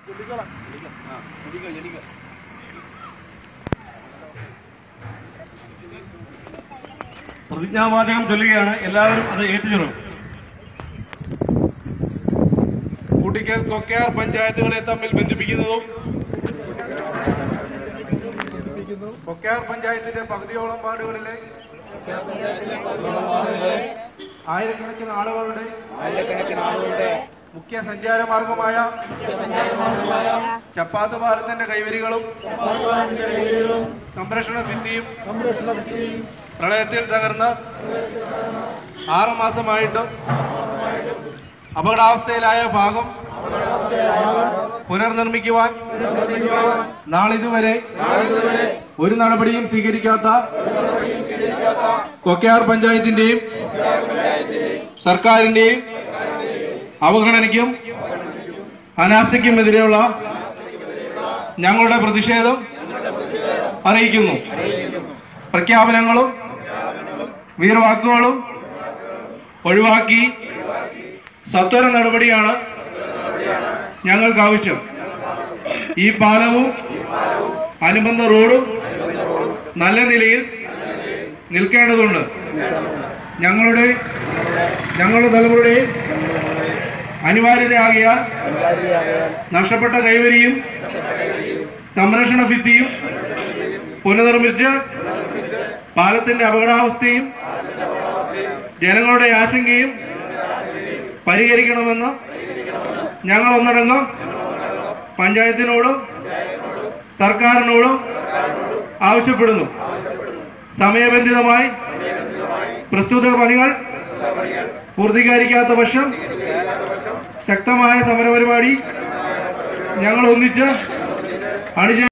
പ്രതിജ്ഞാവാചകം ചൊല്ലുകയാണ് എല്ലാവരും അത് ഏറ്റുചൊല്ലും കൂട്ടിക്കൽ കൊക്കയാർ പഞ്ചായത്തുകളെ തമ്മിൽ ബന്ധിപ്പിക്കുന്നതും കൊക്കയാർ പഞ്ചായത്തിന്റെ പകുതിയോളം വാർഡുകളിലെ ആയിരക്കണക്കിന് ആളുകളുടെ ആയിരക്കണക്കിന് ആളുകളുടെ മുഖ്യ സഞ്ചാരമാർഗമായ ചപ്പാത്ത് പാലത്തിന്റെ കൈവരികളും സംരക്ഷണ ഭിത്തിയും പ്രളയത്തിൽ തകർന്ന് ആറുമാസമായിട്ടും അപകടാവസ്ഥയിലായ ഭാഗം പുനർനിർമ്മിക്കുവാൻ നാളിതുവരെ ഒരു നടപടിയും സ്വീകരിക്കാത്ത കൊക്കയാർ പഞ്ചായത്തിന്റെയും സർക്കാരിന്റെയും അവഗണനയ്ക്കും അനാസ്ഥയ്ക്കുമെതിരെയുള്ള ഞങ്ങളുടെ പ്രതിഷേധം അറിയിക്കുന്നു പ്രഖ്യാപനങ്ങളും വീർവാക്കുകളും ഒഴിവാക്കി സത്വര നടപടിയാണ് ഞങ്ങൾക്ക് ആവശ്യം ഈ പാലവും അനുബന്ധ റോഡും നല്ല നിലയിൽ നിൽക്കേണ്ടതുണ്ട് ഞങ്ങളുടെ ഞങ്ങളുടെ തലമുറയുടെ അനിവാര്യതയാകിയാൽ നഷ്ടപ്പെട്ട കൈവരിയും സംരക്ഷണ ഭിത്തിയും പുനർനിർമ്മിച്ച് പാലത്തിന്റെ അപകടാവസ്ഥയും ജനങ്ങളുടെ ആശങ്കയും പരിഹരിക്കണമെന്ന് ഞങ്ങൾ ഒന്നടങ്കം പഞ്ചായത്തിനോടും സർക്കാരിനോടും ആവശ്യപ്പെടുന്നു സമയബന്ധിതമായി പ്രസ്തുത പണികൾ പൂർത്തീകരിക്കാത്ത പക്ഷം ശക്തമായ സമരപരിപാടി ഞങ്ങൾ ഒന്നിച്ച് അണിചേ